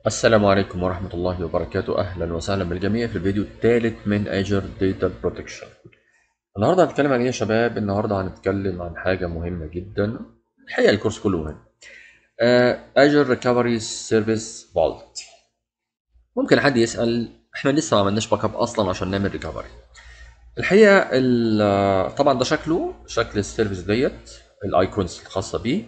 السلام عليكم ورحمة الله وبركاته أهلا وسهلا بالجميع في الفيديو الثالث من Azure Data Protection النهاردة هنتكلم عن إيه يا شباب؟ النهاردة هنتكلم عن حاجة مهمة جدا الحقيقة الكورس كله مهم آه، Azure Recovery Service Vault ممكن حد يسأل إحنا لسه ما عملناش باك اب أصلا عشان نعمل ريكفري الحقيقة ال- طبعا ده شكله شكل السيرفيس ديت الايكونز الخاصة بيه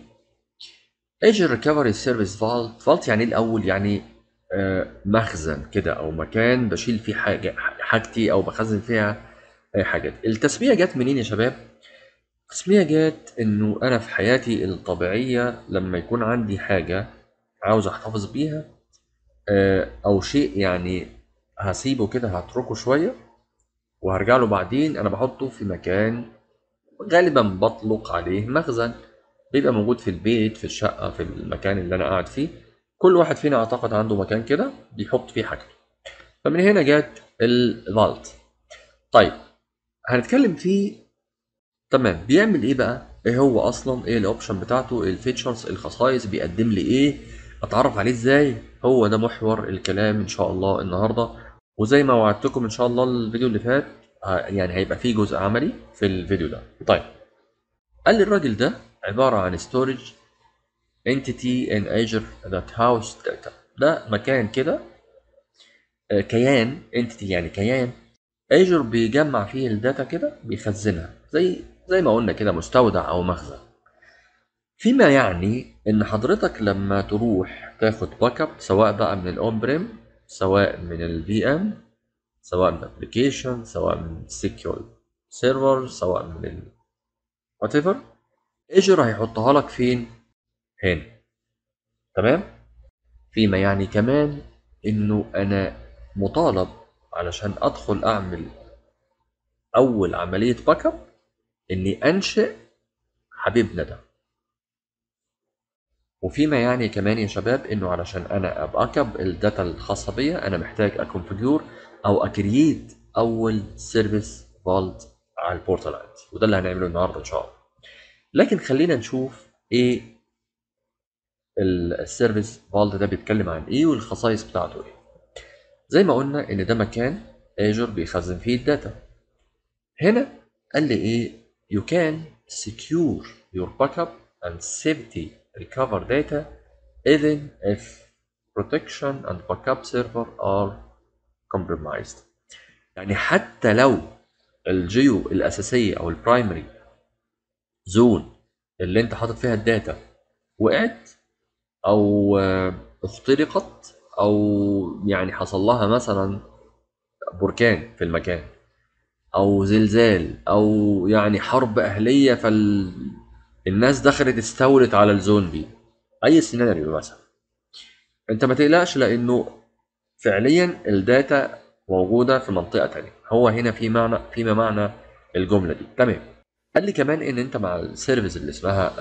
Azure Recovery Service Vault Vault يعني إيه الأول يعني آه، مخزن كده أو مكان بشيل فيه حاجة حاجتي أو بخزن فيها أي حاجات التسمية جت منين يا شباب؟ التسمية جت إنه أنا في حياتي الطبيعية لما يكون عندي حاجة عاوز أحتفظ بيها آه، أو شيء يعني هسيبه كده هتركه شوية وهرجع له بعدين أنا بحطه في مكان غالبا بطلق عليه مخزن بيبقى موجود في البيت في الشقة في المكان اللي أنا قاعد فيه كل واحد فينا أعتقد عنده مكان كده بيحط فيه حاجته فمن هنا جت الفالت طيب هنتكلم فيه تمام بيعمل ايه بقى ايه هو اصلا ايه الاوبشن بتاعته ايه الفيتشرز الخصائص بيقدم لي ايه اتعرف عليه ازاي هو ده محور الكلام ان شاء الله النهارده وزي ما وعدتكم ان شاء الله الفيديو اللي فات ه- يعني هيبقى فيه جزء عملي في الفيديو ده طيب قال لي الراجل ده عبارة عن storage entity in Azure that house data ده مكان كده آه، كيان entity يعني كيان Azure بيجمع فيه الداتا كده بيخزنها زي زي ما قلنا كده مستودع او مخزن فيما يعني ان حضرتك لما تروح تاخد باك اب سواء بقى من الاون بريم سواء من الفي ام سواء من الابلكيشن سواء من السيكيور سيرفر سواء من ال whatever ايجر هيحطها لك فين هنا تمام فيما يعني كمان انه انا مطالب علشان ادخل اعمل اول عمليه باك اب اني انشئ حبيبنا ده وفيما يعني كمان يا شباب انه علشان انا اباك اب الداتا الخاصه بيا انا محتاج اكونفيجور او اكرييت اول سيرفيس فالت على البورتال عندي وده اللي هنعمله النهارده ان شاء الله لكن خلينا نشوف ايه السيرفيس فالت ده بيتكلم عن ايه والخصائص بتاعته ايه زي ما قلنا ان ده مكان ايجور بيخزن فيه الداتا هنا قال لي ايه you can secure your backup and safety recover data even if protection and backup server are compromised يعني حتى لو الجيو الاساسيه او البرايمري زون اللي انت حاطط فيها الداتا وقعت او آه، اخترقت او يعني حصل لها مثلا بركان في المكان او زلزال او يعني حرب اهليه فالناس دخلت استولت على الزون دي اي سيناريو مثلا انت ما تقلقش لانه فعليا الداتا موجوده في منطقه تانية هو هنا في معنى فيما معنى الجمله دي تمام قال لي كمان ان انت مع السيرفيس اللي اسمها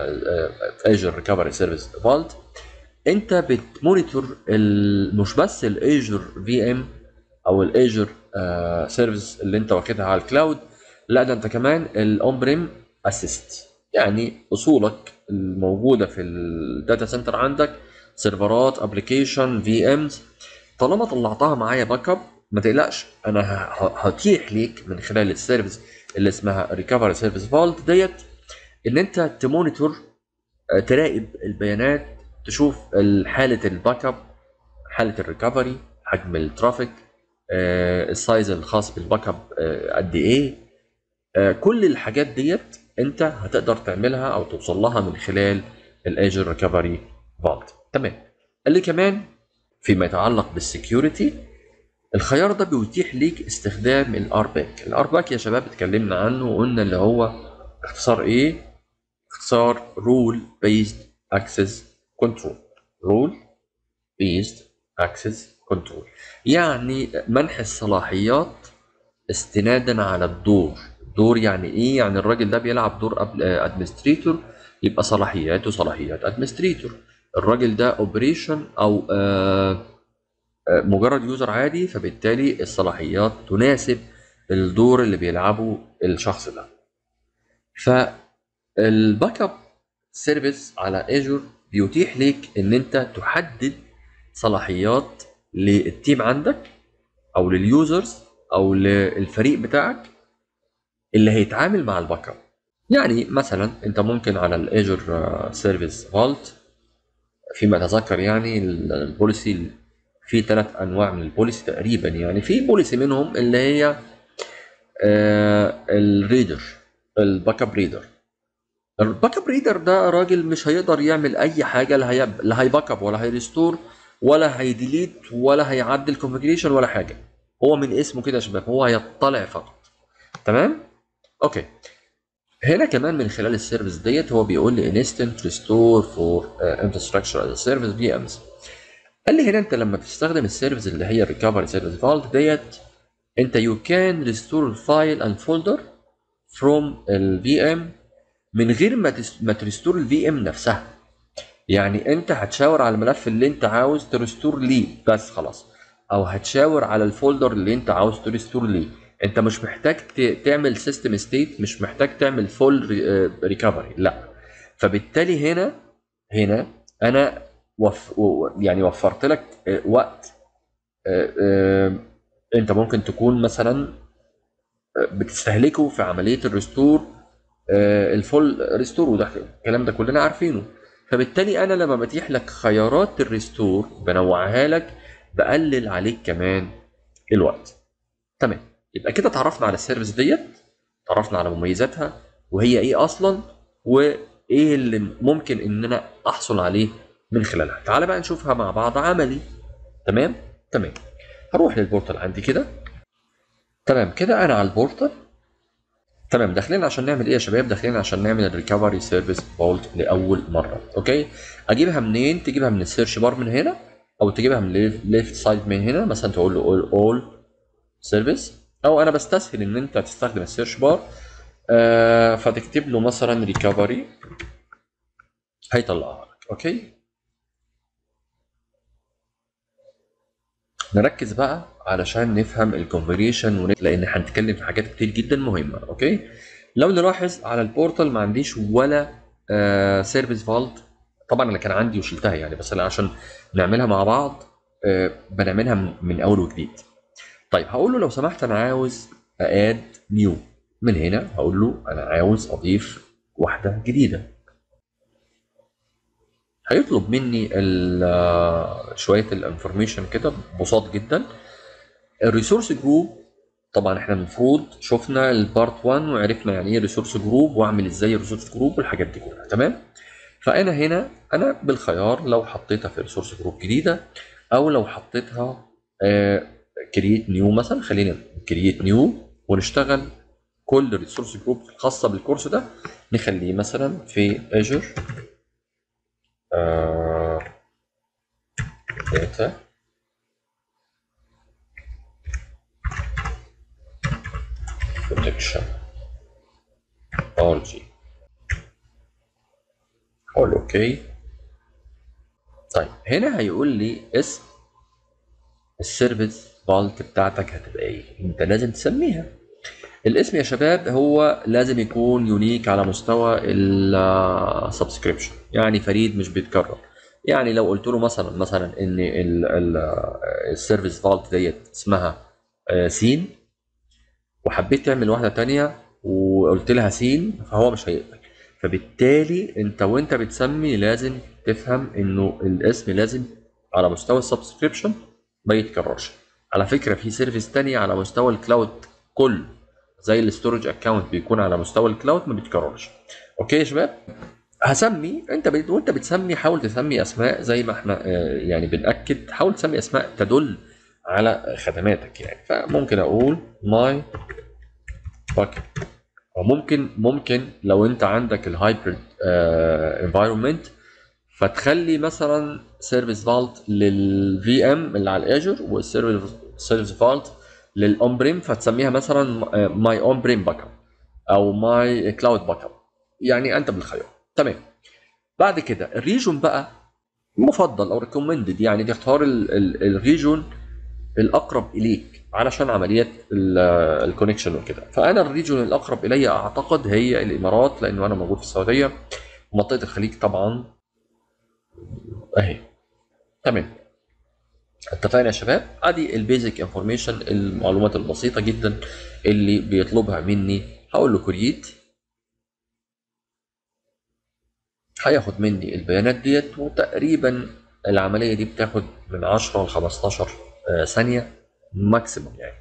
ايجر ريكفري سيرفيس فالت انت بتمونيتور ال- مش بس الايجر في ام او الايجر سيرفيس اللي انت واخدها على الكلاود لا ده انت كمان الاون بريم اسيست يعني اصولك الموجوده في الداتا سنتر عندك سيرفرات ابلكيشن في امز طالما طلعتها معايا باك اب ما تقلقش انا ه- ه- هتيح ليك من خلال السيرفيس اللي اسمها ريكفري سيرفيس فالت ديت ان انت تمونيتور آه، تراقب البيانات تشوف ال- حاله الباك اب حاله الريكفري حجم الترافيك آه، السايز الخاص بالباك اب آه، قد ايه آه، كل الحاجات ديت انت هتقدر تعملها او توصل لها من خلال الاجر ريكفري فالت تمام قال لي كمان فيما يتعلق بالسكيورتي الخيار ده بيتيح ليك استخدام الار باك الار باك يا شباب اتكلمنا عنه وقلنا اللي هو اختصار ايه اختصار رول بيزد اكسس كنترول رول بيزد اكسس كنترول يعني منح الصلاحيات استنادا على الدور دور يعني ايه يعني الراجل ده بيلعب دور ادمنستريتور يبقى صلاحياته صلاحيات ادمنستريتور الراجل ده اوبريشن او آه آه، مجرد يوزر عادي فبالتالي الصلاحيات تناسب الدور اللي بيلعبه الشخص ده فالباك اب سيرفيس على ايجور بيتيح لك ان انت تحدد صلاحيات للتيم عندك او لليوزرز او للفريق بتاعك اللي هيتعامل مع الباك اب يعني مثلا انت ممكن على الاجر سيرفيس فالت فيما اتذكر يعني البوليسي في ثلاث انواع من البوليسي تقريبا يعني في بوليسي منهم اللي هي الريدر الباك اب ريدر الباك اب ريدر ده راجل مش هيقدر يعمل اي حاجه لا هي لا هيباك اب ولا هيريستور ولا هيديليت ولا هيعدل كونفجريشن ولا حاجه هو من اسمه كده يا شباب هو هيطلع فقط تمام اوكي هنا كمان من خلال السيرفيس ديت هو بيقول لي instant restore for uh, infrastructure as a service VMs قال لي هنا انت لما بتستخدم السيرفيس اللي هي الريكفري سيرفيس فالت ديت انت you can restore الفايل and folder from ال VM من غير ما تس... ما تريستور الفي ام نفسها يعني انت هتشاور على الملف اللي انت عاوز تريستور ليه بس خلاص او هتشاور على الفولدر اللي انت عاوز تريستور ليه انت مش محتاج ت... تعمل سيستم ستيت مش محتاج تعمل فول ريكفري لا فبالتالي هنا هنا انا وف... يعني وفرت لك وقت انت ممكن تكون مثلا بتستهلكه في عمليه الريستور الفول ريستور وده الكلام ده كلنا عارفينه فبالتالي انا لما بتيح لك خيارات الريستور بنوعها لك بقلل عليك كمان الوقت تمام يبقى كده اتعرفنا على السيرفيس ديت اتعرفنا على مميزاتها وهي ايه اصلا وايه اللي ممكن ان انا احصل عليه من خلالها تعال بقى نشوفها مع بعض عملي تمام تمام هروح للبورتال عندي كده تمام كده انا على البورتال تمام داخلين عشان نعمل ايه يا شباب داخلين عشان نعمل الريكفري سيرفيس فولت لاول مره اوكي اجيبها منين تجيبها من السيرش بار من هنا او تجيبها من ليفت سايد من هنا مثلا تقول له اول اول سيرفيس او انا بستسهل ان انت تستخدم السيرش بار آه فتكتب له مثلا ريكفري هيطلعها لك اوكي نركز بقى علشان نفهم الكونفريشن ون... لان هنتكلم في حاجات كتير جدا مهمه اوكي لو نلاحظ على البورتال ما عنديش ولا آه سيرفيس فالت طبعا انا كان عندي وشلتها يعني بس انا عشان نعملها مع بعض آه بنعملها من, من اول وجديد طيب هقول له لو سمحت انا عاوز اد نيو من هنا هقول له انا عاوز اضيف واحده جديده هيطلب مني شويه الانفورميشن كده ببساطه جدا الريسورس جروب طبعا احنا المفروض شفنا البارت 1 وعرفنا يعني ايه ريسورس جروب واعمل ازاي ريسورس جروب والحاجات دي كلها تمام فانا هنا انا بالخيار لو حطيتها في ريسورس جروب جديده او لو حطيتها كرييت نيو مثلا خلينا كرييت نيو ونشتغل كل ريسورس جروب الخاصه بالكورس ده نخليه مثلا في اجر داتا protection RG اقول اوكي طيب هنا هيقول لي اسم السيرفيس فالت بتاعتك هتبقى ايه انت لازم تسميها الاسم يا شباب هو لازم يكون يونيك على مستوى السبسكريبشن يعني فريد مش بيتكرر يعني لو قلت له مثلا مثلا ان السيرفيس فالت ديت اسمها سين وحبيت تعمل واحده تانية وقلت لها سين فهو مش هيقبل فبالتالي انت وانت بتسمي لازم تفهم انه الاسم لازم على مستوى السبسكريبشن ما يتكررش على فكره في سيرفيس تانية على مستوى الكلاود كله زي الاستورج اكونت بيكون على مستوى الكلاود ما بيتكررش اوكي يا شباب هسمي انت بت... وانت بتسمي حاول تسمي اسماء زي ما احنا يعني بناكد حاول تسمي اسماء تدل على خدماتك يعني فممكن اقول ماي باكيت او ممكن ممكن لو انت عندك الهايبرد انفايرمنت فتخلي مثلا سيرفيس فالت للفي ام اللي على الاجر والسيرفيس فالت للاون بريم فتسميها مثلا ماي اون بريم باك اب او ماي كلاود باك اب يعني انت بالخيار تمام بعد كده الريجون بقى مفضل او ريكومندد يعني تختار الريجون الاقرب اليك علشان عمليات الكونكشن وكده فانا الريجون الاقرب الي اعتقد هي الامارات لانه انا موجود في السعوديه ومنطقه الخليج طبعا اهي تمام اتفقنا يا شباب ادي البيزك انفورميشن المعلومات البسيطه جدا اللي بيطلبها مني هقول له كرييت هياخد مني البيانات ديت وتقريبا العمليه دي بتاخد من 10 ل 15 آه، ثانيه ماكسيموم يعني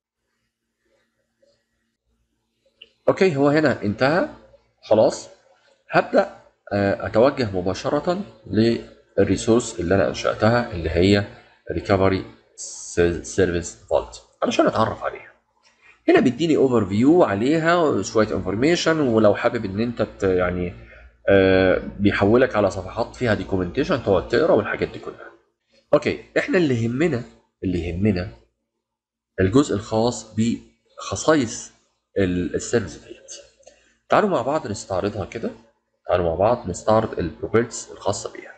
اوكي هو هنا انتهى خلاص هبدا آه، اتوجه مباشره للريسورس اللي انا انشاتها اللي هي ريكفري سيرفيس فولت علشان اتعرف عليها هنا بيديني اوفر فيو عليها وشويه انفورميشن ولو حابب ان انت ت- يعني آه، بيحولك على صفحات فيها دوكيومنتيشن تقعد تقرا والحاجات دي كلها اوكي احنا اللي يهمنا اللي يهمنا الجزء الخاص بخصائص ال- السيرفيس ديت تعالوا مع بعض نستعرضها كده تعالوا مع بعض نستعرض البروبرتيز الخاصه بيها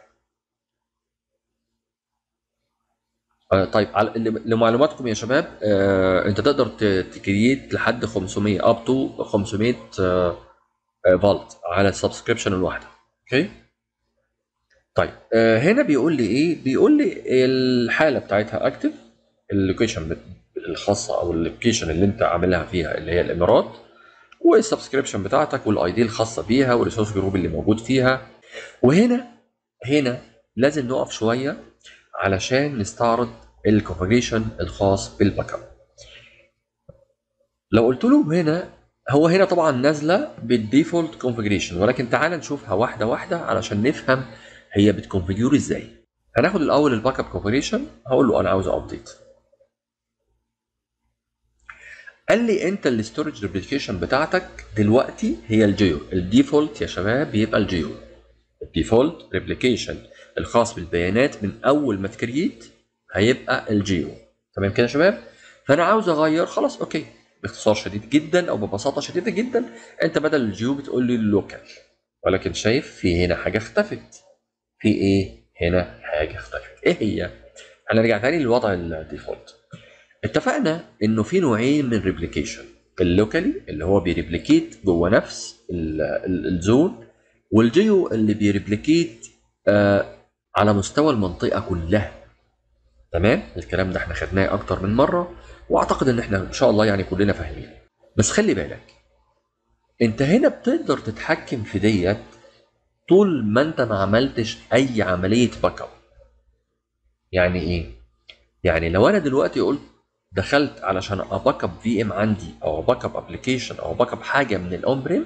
آه، طيب على- ل- لمعلوماتكم يا شباب آه، انت تقدر ت- تكريت لحد 500 اب تو 500 فولت على السبسكريبشن الواحده اوكي طيب آه، هنا بيقول لي ايه بيقول لي الحاله بتاعتها اكتف اللوكيشن الخاصه او اللوكيشن اللي انت عاملها فيها اللي هي الامارات والسبسكريبشن بتاعتك والاي دي الخاصه بيها والريسورس جروب اللي موجود فيها وهنا هنا لازم نقف شويه علشان نستعرض الكونفجريشن الخاص بالباك اب لو قلت له هنا هو هنا طبعا نازله بالديفولت كونفجريشن ولكن تعال نشوفها واحده واحده علشان نفهم هي بتكونفجر ازاي هناخد الاول الباك اب كونفجريشن هقول له انا عاوز ابديت قال لي انت الاستورج ريبليكيشن بتاعتك دلوقتي هي الجيو الديفولت يا شباب بيبقى الجيو الديفولت ريبليكيشن الخاص بالبيانات من اول ما تكريت هيبقى الجيو تمام كده يا شباب فانا عاوز اغير خلاص اوكي باختصار شديد جدا او ببساطه شديده جدا انت بدل الجيو بتقول لي اللوكال ولكن شايف في هنا حاجه اختفت في ايه هنا حاجه اختفت ايه هي هنرجع تاني للوضع الديفولت اتفقنا انه في نوعين من ريبليكيشن اللوكالي اللي هو بيريبليكيت جوه نفس ال- ال- الزون والجيو اللي بيريبليكيت آه على مستوى المنطقه كلها تمام الكلام ده احنا خدناه اكتر من مره واعتقد ان احنا ان شاء الله يعني كلنا فاهمين بس خلي بالك انت هنا بتقدر تتحكم في ديت طول ما انت ما عملتش اي عمليه باك اب يعني ايه يعني لو انا دلوقتي قلت دخلت علشان اباك اب في ام عندي او باك اب ابلكيشن او باك اب حاجه من الاون بريم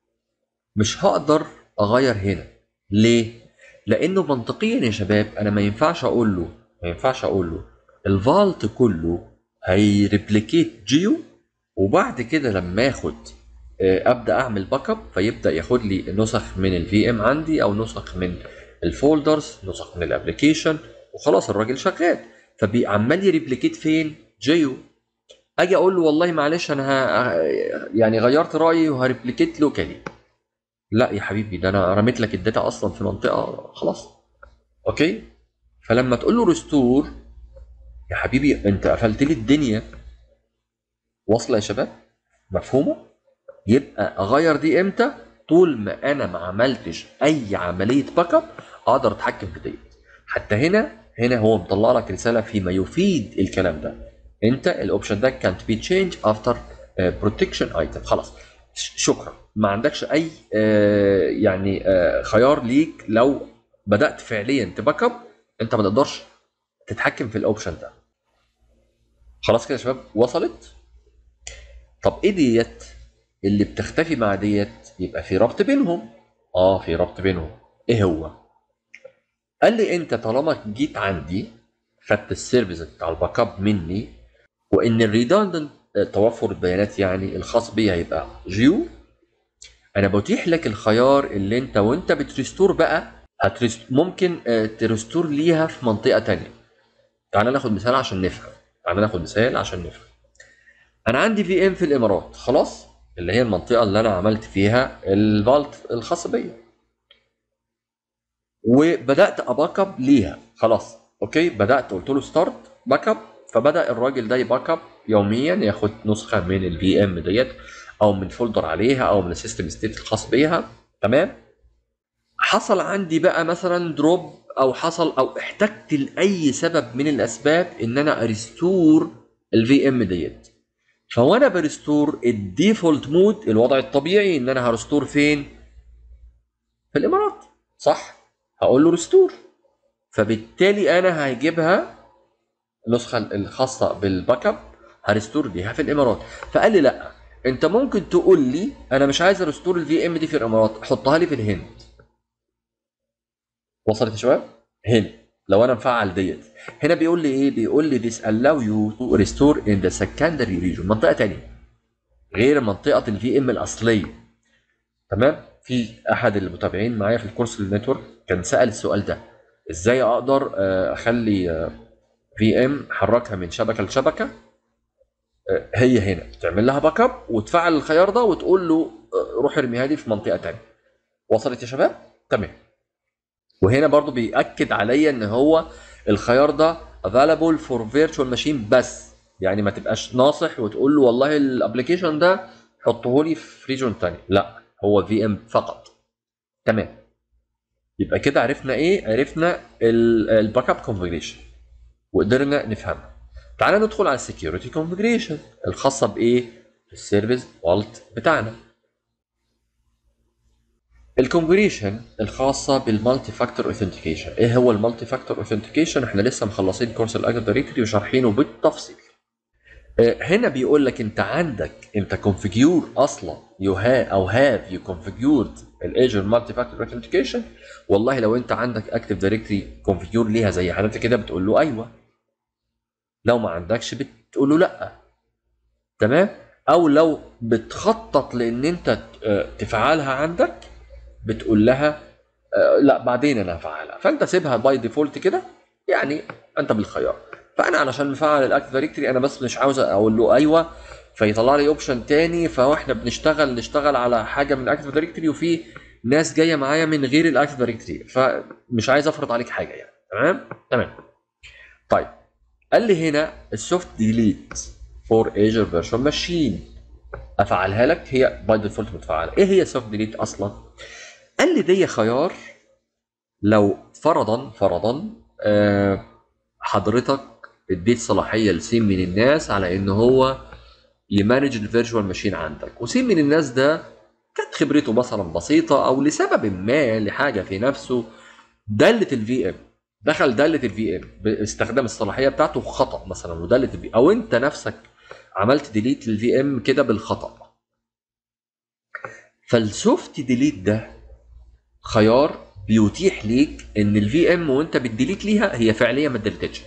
مش هقدر اغير هنا ليه لانه منطقيا يا شباب انا ما ينفعش اقول له ما ينفعش اقول له الفالت كله هيريبليكيت جيو وبعد كده لما اخد آه، ابدا اعمل باك اب فيبدا ياخد لي نسخ من الفي ام عندي او نسخ من الفولدرز نسخ من الابلكيشن وخلاص الراجل شغال فبيعمل يريبليكيت فين جيو اجي اقول له والله معلش انا ه... يعني غيرت رايي وهريبليكيت لوكالي لا يا حبيبي ده انا رميت لك الداتا اصلا في منطقه خلاص اوكي فلما تقول له ريستور يا حبيبي انت قفلت لي الدنيا واصله يا شباب مفهومه يبقى اغير دي امتى طول ما انا ما عملتش اي عمليه باك اب اقدر اتحكم في ديت حتى هنا هنا هو مطلع لك رساله فيما يفيد الكلام ده انت الاوبشن ده كانت بي تشينج افتر بروتكشن ايتم خلاص ش- شكرا ما عندكش اي آه، يعني آه، خيار ليك لو بدات فعليا تباك اب انت ما تقدرش تتحكم في الاوبشن ده خلاص كده يا شباب وصلت طب ايه ديت اللي بتختفي مع ديت يبقى في ربط بينهم اه في ربط بينهم ايه هو قال لي انت طالما جيت عندي خدت السيرفيس بتاع الباك اب مني وان الريدندنت توفر البيانات يعني الخاص بيها هيبقى جيو انا بتيح لك الخيار اللي انت وانت بتريستور بقى هتريست ممكن آه، تريستور ليها في منطقه تانية تعال ناخد مثال عشان نفهم تعال ناخد مثال عشان نفهم انا عندي في ام في الامارات خلاص اللي هي المنطقه اللي انا عملت فيها الفالت الخاص بيا وبدات اباك اب ليها خلاص اوكي بدات قلت له ستارت باك اب فبدا الراجل ده يباك اب يوميا ياخد نسخه من الفي ام ديت او من فولدر عليها او من السيستم ستيت الخاص بيها تمام حصل عندي بقى مثلا دروب او حصل او احتجت لاي سبب من الاسباب ان انا اريستور الفي ام ديت فوانا بريستور الديفولت مود الوضع الطبيعي ان انا هرستور فين في الامارات صح هقول له ريستور فبالتالي انا هجيبها النسخه الخاصه بالباك اب هريستور بيها في الامارات فقال لي لا انت ممكن تقول لي انا مش عايز اريستور الفي ام دي في الامارات حطها لي في الهند وصلت يا شباب هنا لو انا مفعل ديت هنا بيقول لي ايه بيقول لي this allow you to restore in the secondary region منطقه تانية غير منطقه الفي ام الاصليه تمام في احد المتابعين معايا في الكورس النتورك كان سال السؤال ده ازاي اقدر آه، اخلي في ام حركها من شبكه لشبكه آه، هي هنا تعمل لها باك اب وتفعل الخيار ده وتقول له آه، روح ارميها لي في منطقه تانية وصلت يا شباب تمام وهنا برضو بيأكد عليا ان هو الخيار ده available for virtual machine بس يعني ما تبقاش ناصح وتقول له والله الابلكيشن ده حطه لي في ريجون تاني لا هو في ام فقط تمام يبقى كده عرفنا ايه عرفنا الباك اب كونفجريشن وقدرنا نفهمها تعالى ندخل على السكيورتي كونفجريشن الخاصه بايه السيرفيس والت بتاعنا الكونفجريشن الخاصه بالمالتي فاكتور اوثنتيكيشن ايه هو المالتي فاكتور اوثنتيكيشن احنا لسه مخلصين كورس الاكتف دايركتوري وشارحينه بالتفصيل آه، هنا بيقول لك انت عندك انت كونفيجور اصلا يو ها او هاف يو كونفيجورد الايجر مالتي فاكتور اوثنتيكيشن والله لو انت عندك اكتف دايركتوري كونفيجور ليها زي حالتي كده بتقول له ايوه لو ما عندكش بتقول له لا تمام او لو بتخطط لان انت آه، تفعلها عندك بتقول لها آه، لا بعدين انا هفعلها فانت سيبها باي ديفولت كده يعني انت بالخيار فانا علشان مفعل الاكتف دايركتوري انا بس مش عاوز اقول له ايوه فيطلع لي اوبشن تاني فاحنا بنشتغل نشتغل على حاجه من الاكتف دايركتوري وفي ناس جايه معايا من غير الاكتف دايركتوري فمش عايز افرض عليك حاجه يعني تمام تمام طيب قال لي هنا السوفت ديليت فور ايجر فيرتشوال ماشين افعلها لك هي باي ديفولت متفعله ايه هي السوفت ديليت اصلا قال لي دي خيار لو فرضا فرضا آه، حضرتك اديت صلاحيه لسين من الناس على ان هو يمانج الفيرتشوال ماشين عندك وسين من الناس ده كانت خبرته مثلا بسيطه او لسبب ما لحاجه في نفسه دلت الفي ام دخل داله الفي ام باستخدام الصلاحيه بتاعته خطا مثلا وداله الفي او انت نفسك عملت ديليت للفي ام كده بالخطا فالسوفت ديليت ده خيار بيتيح ليك ان الفي ام وانت بتديليت ليها هي فعليا ما اتدلتتش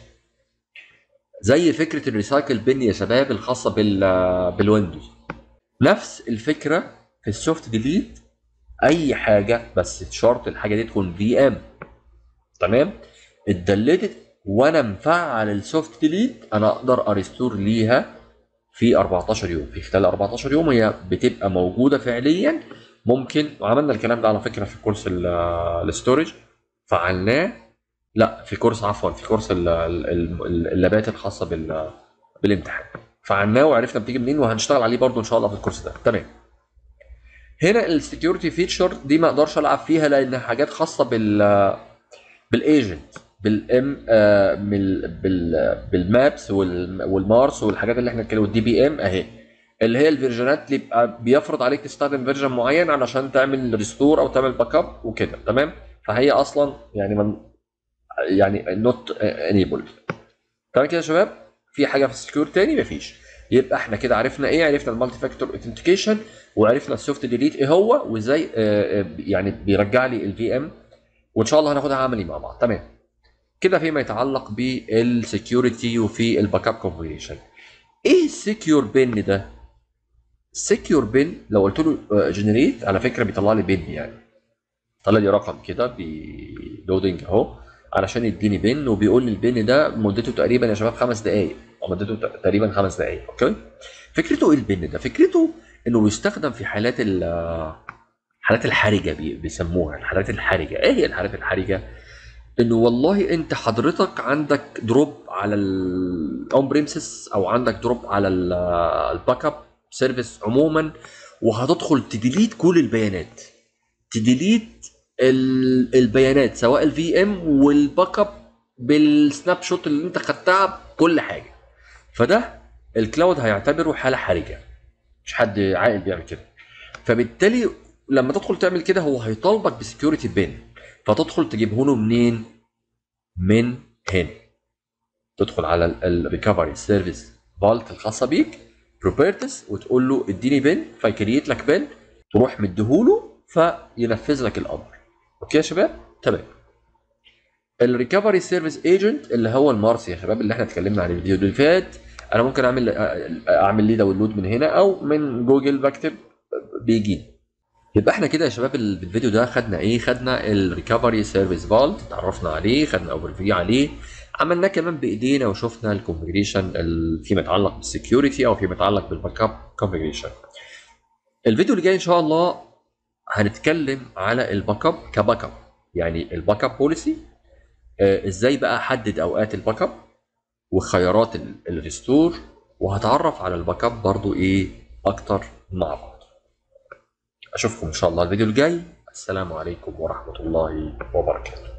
زي فكره الريسايكل بن يا شباب الخاصه بال بالويندوز نفس الفكره في السوفت ديليت اي حاجه بس شرط الحاجه دي تكون في ام تمام اتدلتت وانا مفعل السوفت ديليت انا اقدر اريستور ليها في 14 يوم في خلال 14 يوم هي بتبقى موجوده فعليا ممكن وعملنا الكلام ده على فكره في كورس الاستورج فعلناه لا في كورس عفوا في كورس ال- ال- ال- اللابات الخاصه بال بالامتحان فعلناه وعرفنا بتيجي منين وهنشتغل عليه برضو ان شاء الله في الكورس ده تمام هنا السكيورتي فيتشر دي ما اقدرش العب فيها لانها حاجات خاصه بال بالايجنت بالام آه، بال بال بالمابس وال- والمارس والحاجات اللي احنا اتكلمنا والدي بي ام اهي اللي هي الفيرجنات اللي بيبقى بيفرض عليك تستخدم فيرجن معين علشان تعمل ريستور او تعمل باك اب وكده تمام فهي اصلا يعني من يعني نوت انيبل تمام كده يا شباب في حاجه في السكيور تاني مفيش يبقى احنا كده عرفنا ايه عرفنا المالتي فاكتور اوثنتيكيشن وعرفنا السوفت ديليت ايه هو وازاي آه، آه، يعني بيرجع لي الفي ام وان شاء الله هناخدها عملي مع بعض تمام كده فيما يتعلق بالسكيورتي وفي الباك اب كونفيجريشن ايه السكيور بن ده السكيور بن لو قلت له جنريت على فكره بيطلع لي بن يعني طلع لي رقم كده بلودنج اهو علشان يديني بن وبيقول لي البن ده مدته تقريبا يا شباب خمس دقائق او مدته ت- تقريبا خمس دقائق اوكي فكرته ايه البن ده فكرته انه بيستخدم في حالات ال الحالات الحرجه بي- بيسموها الحالات الحرجه ايه هي الحالات الحرجه انه والله انت حضرتك عندك دروب على الاون بريمسس او عندك دروب على ال- الباك اب سيرفيس عموما وهتدخل تديليت كل البيانات تديليت ال- البيانات سواء الفي ام والباك اب بالسناب شوت اللي انت خدتها بكل حاجه فده الكلاود هيعتبره حاله حرجه مش حد عاقل بيعمل كده فبالتالي لما تدخل تعمل كده هو هيطالبك بسكيورتي بين فتدخل تجيبه له منين من هنا تدخل على الريكفري سيرفيس فالت الخاصه بيك بروبرتس وتقول له اديني بن فيكريت لك بن تروح مديهوله فينفذ لك الامر اوكي يا شباب تمام الريكفري سيرفيس ايجنت اللي هو المارس يا شباب اللي احنا اتكلمنا عليه الفيديو اللي فات انا ممكن اعمل اعمل ليه داونلود من هنا او من جوجل بكتب بيجي يبقى احنا كده يا شباب ال- في الفيديو ده خدنا ايه خدنا الريكفري سيرفيس فالت اتعرفنا عليه خدنا اوفر فيو عليه عملناه كمان بايدينا وشفنا الكونفجريشن فيما يتعلق بالسكيورتي او فيما يتعلق بالباك اب كونفجريشن الفيديو اللي جاي ان شاء الله هنتكلم على الباك اب كباك اب يعني الباك اب بوليسي ازاي بقى احدد اوقات الباك اب وخيارات ال- الريستور وهتعرف على الباك اب برضو ايه اكتر مع بعض اشوفكم ان شاء الله الفيديو الجاي السلام عليكم ورحمه الله وبركاته